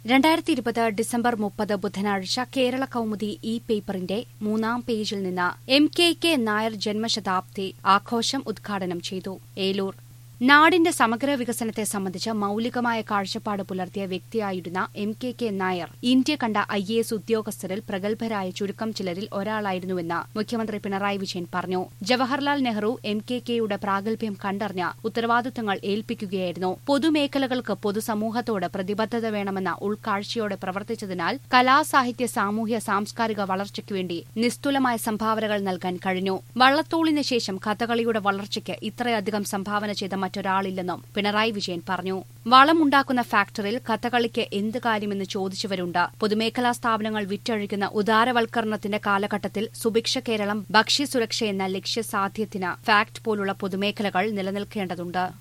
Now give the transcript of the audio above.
രണ്ടായിരത്തി ഇരുപത് ഡിസംബർ മുപ്പത് ബുധനാഴ്ച കേരള കൗമുദി ഇ പേപ്പറിന്റെ മൂന്നാം പേജിൽ നിന്ന് എം കെ കെ നായർ ജന്മശതാബ്ദി ആഘോഷം ഉദ്ഘാടനം ചെയ്തു ഏലൂർ നാടിന്റെ സമഗ്ര വികസനത്തെ സംബന്ധിച്ച് മൌലികമായ കാഴ്ചപ്പാട് പുലർത്തിയ വ്യക്തിയായിരുന്ന M K K Nair India കണ്ട ഐ എ എസ് ഉദ്യോഗസ്ഥരിൽ പ്രഗത്ഭരായ ചുരുക്കം ചിലരിൽ ഒരാളായിരുന്നുവെന്ന് മുഖ്യമന്ത്രി പിണറായി വിജയൻ പറഞ്ഞു ജവഹർലാൽ നെഹ്റു എം കെ കെയുടെ പ്രാഗൽഭ്യം കണ്ടറിഞ്ഞ ഉത്തരവാദിത്തങ്ങൾ ഏൽപ്പിക്കുകയായിരുന്നു പൊതുമേഖലകൾക്ക് പൊതുസമൂഹത്തോട് പ്രതിബദ്ധത വേണമെന്ന ഉൾക്കാഴ്ചയോടെ പ്രവർത്തിച്ചതിനാൽ കലാ സാഹിത്യ സാമൂഹ്യ സാംസ്കാരിക വളർച്ചയ്ക്കുവേണ്ടി നിസ്തുലമായ സംഭാവനകൾ നൽകാൻ കഴിഞ്ഞു വള്ളത്തോളിന് ശേഷം കഥകളിയുടെ വളർച്ചയ്ക്ക് ഇത്രയധികം സംഭാവന ചെയ്ത മറ്റൊരാളില്ലെന്നും പിണറായി വിജയൻ പറഞ്ഞു വളമുണ്ടാക്കുന്ന ഫാക്ടറിയിൽ കഥകളിക്ക് എന്ത് കാര്യമെന്ന് ചോദിച്ചവരുണ്ട് പൊതുമേഖലാ സ്ഥാപനങ്ങൾ വിറ്റഴിക്കുന്ന ഉദാരവൽക്കരണത്തിന്റെ കാലഘട്ടത്തിൽ സുഭിക്ഷ കേരളം ഭക്ഷ്യസുരക്ഷ എന്ന ലക്ഷ്യസാധ്യത്തിന് ഫാക്ട് പോലുള്ള പൊതുമേഖലകൾ നിലനിൽക്കേണ്ടതുണ്ട്